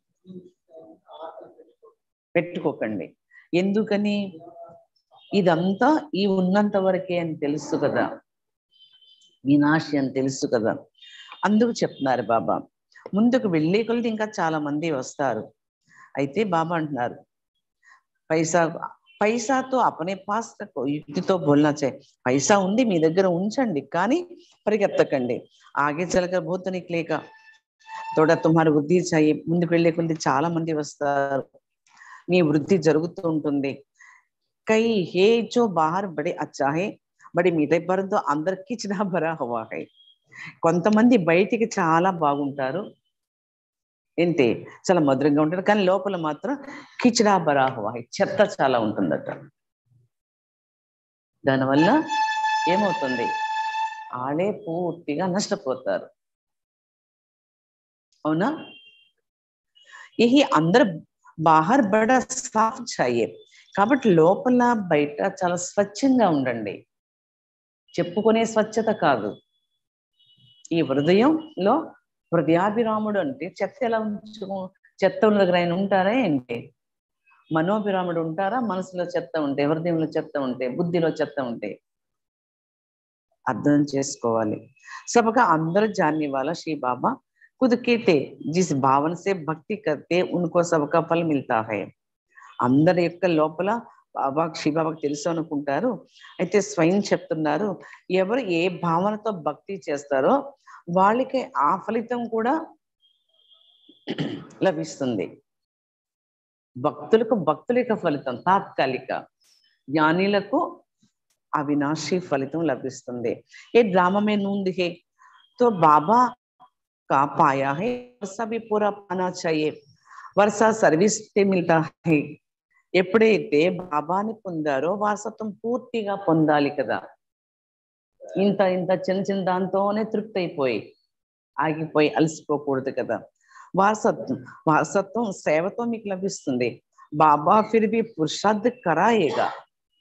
పెట్టుకోకండి ఎందుకని ఇదంతా ఈ ఉన్నంత వరకే అని తెలుసు కదా వినాశి అని తెలుసు కదా అందుకు చెప్తున్నారు బాబా ముందుకు వెళ్ళే కొలది ఇంకా చాలా మంది వస్తారు అయితే బాబా అంటున్నారు పైసా పైసాతో అపనే పాస్ రఖో, యుక్తితో బోల్నా చే పైసా ఉంది మీ దగ్గర ఉంచండి కానీ పరిగెత్తకండి ఆగే చలక భూత నిక్లేక తోడ తుమ్హారు వృద్ధి చాయి ముందుకు వెళ్ళే కొద్ది చాలా మంది వస్తారు మీ వృద్ధి జరుగుతూ ఉంటుంది కై హే జో బాహర్ బడే అచ్చా హే బడి మిఠాయి పరంతో అందరికి చిన్న బరా హవా హై కొంతమంది బయటికి చాలా బాగుంటారు ఏంటి చాలా మధురంగా ఉంటుంది కానీ లోపల మాత్రం కిచడా బరాహువా చెత్త చాలా ఉంటుందట దానివల్ల ఏమవుతుంది ఆడే పూర్తిగా నష్టపోతారు అవునా ఇది అందరు బాహర్ బడ సాఫ్ చాయే కాబట్టి లోపల బయట చాలా స్వచ్ఛంగా ఉండండి చెప్పుకునే స్వచ్ఛత కాదు ఈ హృదయంలో హృదయాభిరాముడు అంటే చెత్త ఎలా ఉంచుకో చెత్త ఉన్న దగ్గర ఆయన ఉంటారా ఏంటి మనోభిరాముడు ఉంటారా మనసులో చెత్త ఉంటే హృదయంలో చెత్త ఉంటే బుద్ధిలో చెత్త ఉంటే అర్థం చేసుకోవాలి सबका अंदर जानने वाला श्री बाबा खुद कहते जिस भावन से भक्ति करते उनको सबका फल मिलता है అందరి యొక్క లోపల బాబా శివబాబాకు తెలుసు అనుకుంటారు అయితే స్వయం చెప్తున్నారు ఎవరు ఏ భావనతో భక్తి చేస్తారో వాళ్ళకి ఆ ఫలితం కూడా లభిస్తుంది భక్తులకు భక్తుల యొక్క ఫలితం తాత్కాలిక జ్ఞానిలకు అవినాశి ఫలితం లభిస్తుంది ఏ డ్రామా మే నూంది హే తో బాబా का पाया है वर्षा भी पूरा पाना चाहिए वर्षा सर्विस से मिलता है ఎప్పుడైతే బాబాని పొందారో వారసత్వం పూర్తిగా పొందాలి కదా ఇంత ఇంత చిన్న చిన్న దాంతోనే తృప్తి అయిపోయి ఆగిపోయి అలసిపోకూడదు కదా వారసత్వం వారసత్వం సేవతో మీకు లభిస్తుంది బాబా ఫిర్ బి పురుషార్థ్ కరాయేగా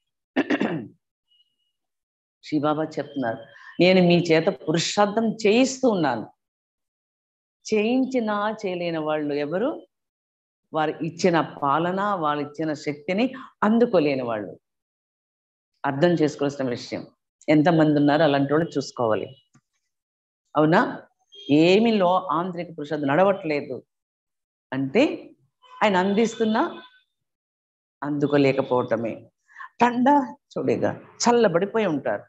శివబాబా చెప్తున్నారు నేను మీ చేత పురుషార్థం చేయిస్తూ ఉన్నాను చేయించినా చేయలేని వాళ్ళు ఎవరు వారు ఇచ్చిన పాలన వాళ్ళు ఇచ్చిన శక్తిని అందుకోలేని వాళ్ళు అర్థం చేసుకోవాల్సిన విషయం ఎంతమంది ఉన్నారు అలాంటి వాళ్ళు చూసుకోవాలి అవునా ఏమి లో ఆంతరిక పురుషార్థ నడవట్లేదు అంటే ఆయన అందిస్తున్నా అందుకోలేకపోవటమే టండా చూడేగా చల్లబడిపోయి ఉంటారు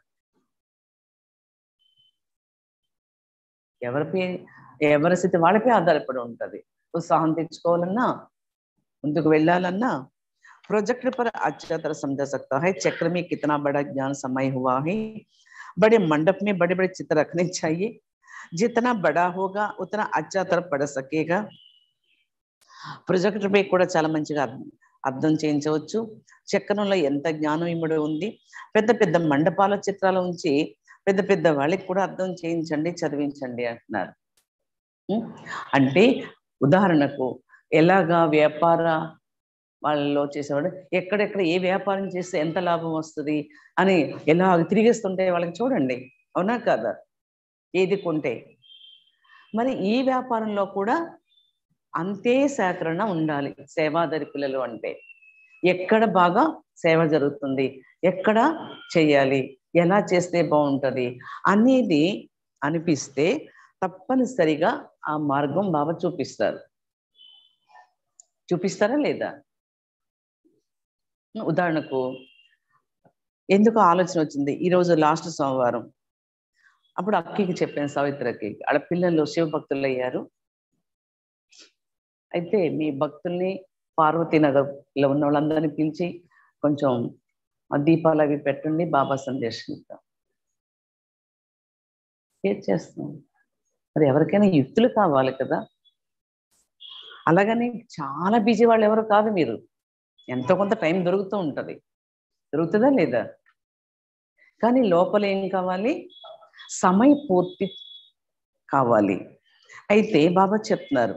ఎవరిపై ఎవరి స్థితి వాళ్ళపై ఆధారపడి ఉంటది ఉత్సాహం తెచ్చుకోవాలన్నా ముందుకు వెళ్ళాలన్నా प्रोजेक्ट पर अच्छा तरह समझा सकता है चक्र में कितना बड़ा ज्ञान समय हुआ है बड़े मंडप में बड़े बड़े चित्र रखने चाहिए जितना बड़ा होगा उतना अच्छा तरह पढ़ सकेगा ప్రొజెక్టర్ పై కూడా చాలా మంచిగా అర్థం- అర్థం చేయించవచ్చు చక్రంలో ఎంత జ్ఞానం ఇమ్మడి ఉంది పెద్ద పెద్ద మండపాల చిత్రాల ఉంచి పెద్ద పెద్ద వాళ్ళకి కూడా అర్థం చేయించండి చదివించండి అంటున్నారు ఉం? అంటే ఉదాహరణకు ఎలాగా వ్యాపార వాళ్ళలో చేసేవాడు ఎక్కడెక్కడ ఏ వ్యాపారం చేస్తే ఎంత లాభం వస్తుంది అని ఎలా తిరిగేస్తుంటే వాళ్ళకి చూడండి అవునా కాదా ఏది కొంటే మరి ఈ వ్యాపారంలో కూడా అంతే సేకరణ ఉండాలి సేవాదారి పిల్లలు అంటే ఎక్కడ బాగా సేవ జరుగుతుంది ఎక్కడ చేయాలి ఎలా చేస్తే బాగుంటది అనేది అనిపిస్తే తప్పనిసరిగా ఆ మార్గం బాబా చూపిస్తారు చూపిస్తారా లేదా ఉదాహరణకు ఎందుకు ఆలోచన వచ్చింది ఈ రోజు లాస్ట్ సోమవారం అప్పుడు అక్కకి చెప్పాను సావిత్రకి ఆడ పిల్లలు శివభక్తులు అయ్యారు అయితే మీ భక్తుల్ని పార్వతీనగర్ లో ఉన్న వాళ్ళందరినీ పిలిచి కొంచెం ఆ దీపాలు అవి పెట్టండి బాబా సందేశం ఇద్దాం ఏం చేస్తాం మరి ఎవరికైనా యుక్తులు కావాలి కదా అలాగని చాలా బిజీ వాళ్ళు ఎవరు కాదు మీరు ఎంతో కొంత టైం దొరుకుతూ ఉంటది దొరుకుతుందా లేదా కానీ లోపల ఏం కావాలి సమయ పూర్తి కావాలి అయితే బాబా చెప్తున్నారు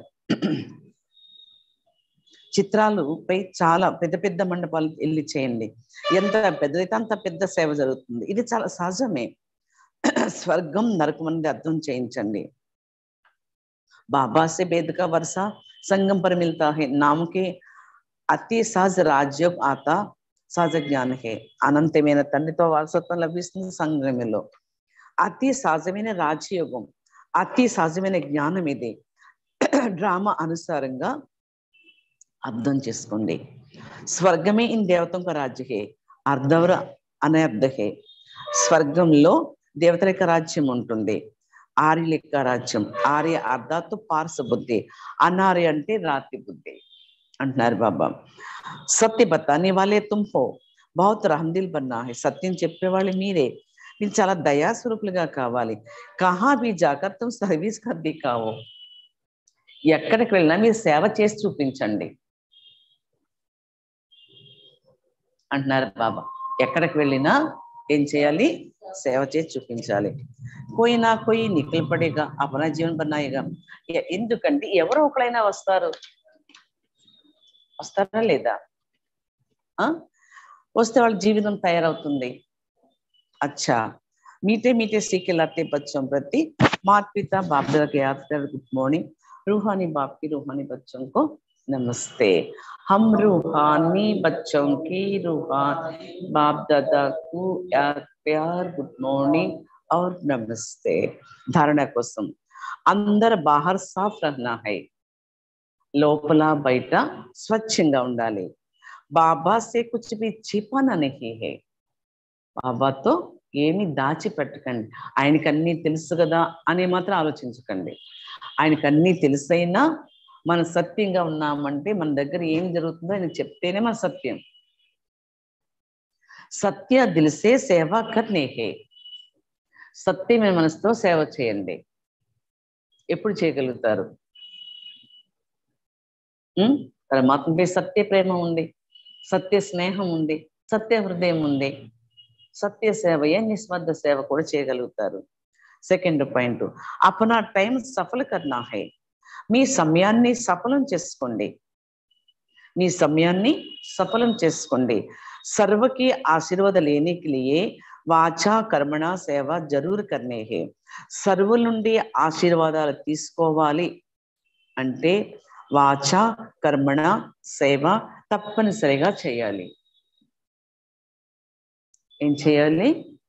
చిత్రాలు పై చాలా పెద్ద పెద్ద మండపాలు వెళ్ళి చేయండి ఎంత పెద్దదైతే అంత పెద్ద సేవ జరుగుతుంది ఇది చాలా సహజమే స్వర్గం నరకం అనేది అర్థం చేయించండి బాబా से वेद का वर्षा संगम पर मिलता है नाम के అతి సహజ రాజ్యం ఆత సహజ జ్ఞాన హే అనంతమైన తండ్రితో వారసత్వం లభిస్తుంది సంగమంలో అతి సహజమైన రాజయోగం అతి సహజమైన జ్ఞానం ఇది డ్రామా అనుసారంగా అర్థం చేసుకోండి స్వర్గమే ఇన్ దేవతం రాజ్య హే అర్ధవర అనర్థ హే స్వర్గంలో దేవతల యొక్క రాజ్యం ఉంటుంది ఆర్య లెక్క రాజ్యం ఆర్య అర్ధాత్తు పార్శ బుద్ధి అనార్య అంటే రాతి బుద్ధి అంటున్నారు బాబా సత్య బతానే వాళ్ళే తుమ్ హో బహుత్ రహందిల్ బన్నా హై సత్యం చెప్పేవాళ్ళు మీరే మీరు చాలా దయాస్వరూపులుగా కావాలి కహా బి జాకర్ తుమ్ సర్వీస్ కర్ దికావో ఎక్కడికి వెళ్ళినా మీరు సేవ చేసి చూపించండి అంటున్నారు బాబా ఎక్కడికి వెళ్ళినా ఏం చేయాలి సేవ చేసి చూపించాలి పోయినా పోయి నిఖిల్ పడేగా అపనా జీవన్ బన్నాయిగా ఎ- ఎందుకంటే ఎవరో ఒకరైనా వస్తారు వస్తారా లేదా ఆ వస్తే వాళ్ళ జీవితం తయారవుతుంది अच्छा मीठे मीठे सीखे लाते बच्चों प्रति माता पिता बाप दादा के याद कर गुड मॉर्निंग रूहानी बाप की रूहानी बच्चों को नमस्ते हम रूहानी बच्चों की रूहानी बाप दादा को याद प्यार गुड मॉर्निंग और नमस्ते धारणा కోసం అందరు బాహర్ సాఫ్ రహనా హై లోపల బయట స్వచ్ఛంగా ఉండాలి బాబా సే కుచ్ భీ छिपाना नहीं है బాబాతో ఏమి దాచిపెట్టకండి ఆయనకి అన్నీ తెలుసు కదా అని మాత్రం ఆలోచించకండి ఆయనకి అన్నీ తెలుసైనా మనం సత్యంగా ఉన్నామంటే మన దగ్గర ఏం జరుగుతుందో ఆయన చెప్తేనే మన సత్యం సత్య దిల్సే సేవ కర్నేహే సత్యమైన మనసుతో సేవ చేయండి ఎప్పుడు చేయగలుగుతారు ఉం? పరమాత్మపై సత్య ప్రేమ ఉంది సత్య స్నేహం ఉంది సత్య హృదయం ఉంది సత్య సేవయే నిస్వార్థ సేవ కూడా చేయగలుగుతారు సెకండ్ పాయింట్ అపనా టైం సఫల కర్నా హై మీ సమయాన్ని సఫలం చేసుకోండి మీ సమయాన్ని సఫలం చేసుకోండి సర్వకి ఆశీర్వాద లేనికి లియే వాచా కర్మణ సేవ జరూర్ కర్నే హే సర్వుల నుండి ఆశీర్వాదాలు తీసుకోవాలి అంటే వాచా కర్మణ సేవ తప్పనిసరిగా చేయాలి ఏం చేయాలి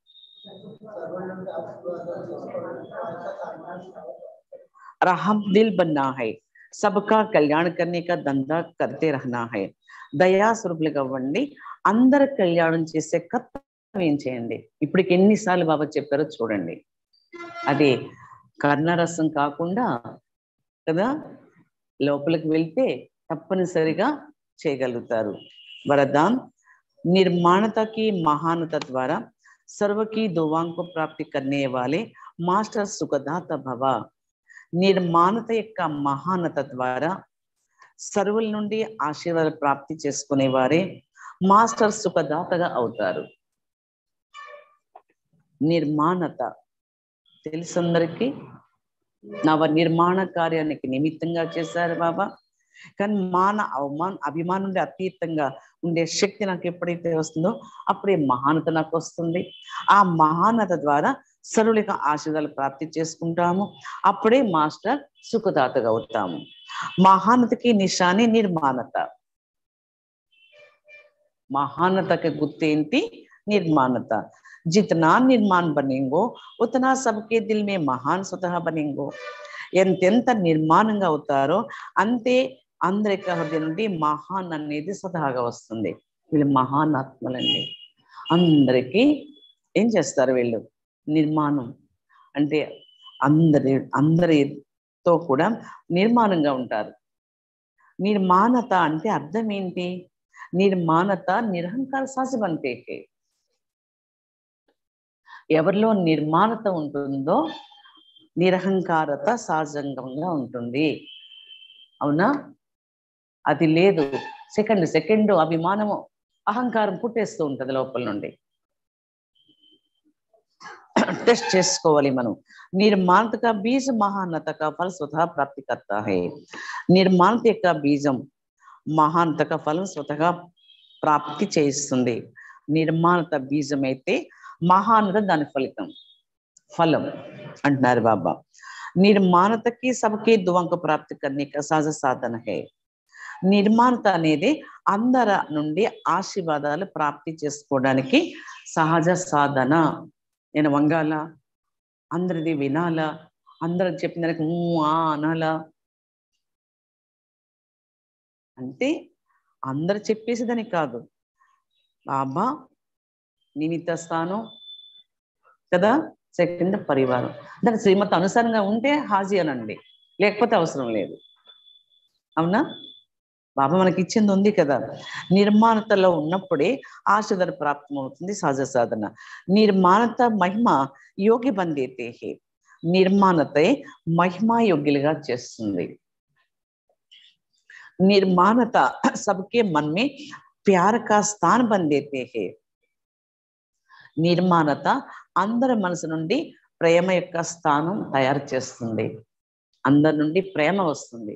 रहम दिल बनना है सबका कल्याण करने का धंधा करते रहना है దయా స్వరూపులుగా అవ్వండి అందరి కళ్యాణం చేసే కర్తవ్యం చేయండి ఇప్పటికి ఎన్నిసార్లు బాబా చెప్పారో చూడండి అది కర్ణరసం కాకుండా కదా లోపలికి వెళ్తే తప్పనిసరిగా చేయగలుగుతారు వరదాన్ निर्माणता की महानता द्वारा सर्व की दुआओं को प्राप्त करने वाले మాస్టర్ సుఖదాత భవ నిర్మాణత యొక్క మహానత ద్వారా సర్వుల నుండి ఆశీర్వాద ప్రాప్తి చేసుకునే వారే మాస్టర్ సుఖదాతగా అవుతారు నిర్మాణత తెలుసు అందరికీ నవ నిర్మాణ కార్యానికి నిమిత్తంగా చేశారు బాబా కానీ మాన అవమాన అభిమానం నుండి అతీతంగా ఉండే శక్తి నాకు ఎప్పుడైతే వస్తుందో అప్పుడే మహానత నాకు వస్తుంది ఆ మహానత ద్వారా సరులిక ఆశీర్వాదాలు ప్రాప్తి చేసుకుంటాము అప్పుడే మాస్టర్ సుఖదాతగా అవుతాము మహానతకి నిశాని నిర్మాణత మహానతకి గుర్తేంటి నిర్మాణత జితనా నిర్మాణ్ బనేంగో ఉతనా సబ్కే దిల్ మే మహాన్ స్వతహ బనేంగో ఎంతెంత నిర్మాణంగా అవుతారో అంతే అందరి యొక్క హృదయం నుండి మహాన్ అనేది స్వతహాగా వస్తుంది వీళ్ళు మహాన్ ఆత్మలండి అందరికీ ఏం చేస్తారు వీళ్ళు నిర్మాణం అంటే అందరి అందరితో కూడా నిర్మాణంగా ఉంటారు నిర్మాణత అంటే అర్థం ఏంటి నిర్మాణత నిరహంకార సహజమంతే ఎవరిలో నిర్మాణత ఉంటుందో నిరహంకారత సహజంగా ఉంటుంది అవునా అది లేదు సెకండ్ సెకండ్ అభిమానము అహంకారం పుట్టేస్తూ ఉంటది లోపల నుండి టెస్ట్ చేసుకోవాలి మనం నిర్మాణత का बीज महानता का फल स्वतः प्राप्ति करता है నిర్మాణత యొక్క బీజం మహానత का ఫలం స్వతహా ప్రాప్తి చేయిస్తుంది నిర్మాణత బీజం అయితే మహానత దాని ఫలితం ఫలం అంటున్నారు బాబా నిర్మాణతకి సబకి దువంక ప్రాప్తి करने का సహజ సాధన है నిర్మాణత అనేది అందర నుండి ఆశీర్వాదాలు ప్రాప్తి చేసుకోవడానికి సహజ సాధన నేను వంగాల అందరిది వినాలా అందరు చెప్పిన దానికి ఊ ఆ అనాలా అంటే అందరు చెప్పేసేదని కాదు బాబా నిమిత్త స్థానం కదా సెకండ్ పరివారం దాని శ్రీమతి అనుసారంగా ఉంటే హాజీ అనండి లేకపోతే అవసరం లేదు అవునా బాబా మనకి ఇచ్చింది ఉంది కదా నిర్మాణతలో ఉన్నప్పుడే ఆశీర్వాద ప్రాప్తం అవుతుంది సహజ సాధన నిర్మాణత మహిమ యోగి బందేతే నిర్మాణతే మహిమా యోగ్యులుగా చేస్తుంది निर्माणता सबके मन में प्यार का स्थान बन देते हैं నిర్మాణత అందరి మనసు నుండి ప్రేమ యొక్క స్థానం తయారు చేస్తుంది అందరి నుండి ప్రేమ వస్తుంది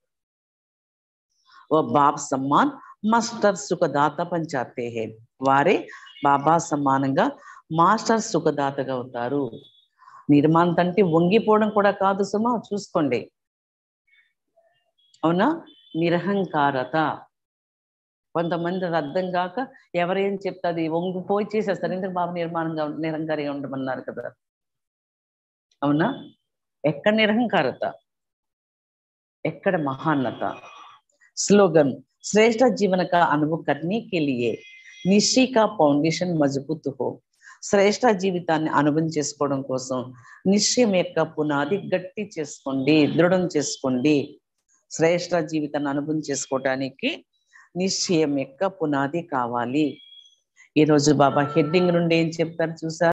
ఓ బాబ్ సమ్మాన్ మాస్టర్ సుఖదాత పంచాతే హే వారే బాబా సమానంగా మాస్టర్ సుఖదాతగా అవుతారు నిర్మాణత అంటే వంగిపోవడం కూడా కాదు సుమా చూసుకోండి అవునా నిరహంకారత కొంతమంది అది అర్థం కాక ఎవరేం చెప్తుంది వంగిపోయి చేసేస్తారు ఎందుకు బాబు నిర్మాణంగా ఉం- నిరంకారిగా ఉండమన్నారు కదా అవునా ఎక్కడ నిరహంకారత ఎక్కడ మహాన్నత स्लोगन श्रेष्ठ जीवन का अनुभव करने के लिए निश्चय का ఫౌండేషన్ మజబూత్ హో శ్రేష్ట జీవితాన్ని అనుభవం చేసుకోవడం కోసం నిశ్చయం యొక్క పునాది గట్టి చేసుకోండి దృఢం చేసుకోండి శ్రేష్ట జీవితాన్ని అనుభవం చేసుకోవటానికి నిశ్చయం యొక్క పునాది కావాలి ఈరోజు బాబా హెడ్డింగ్ నుండి ఏం చెప్తారు చూసారు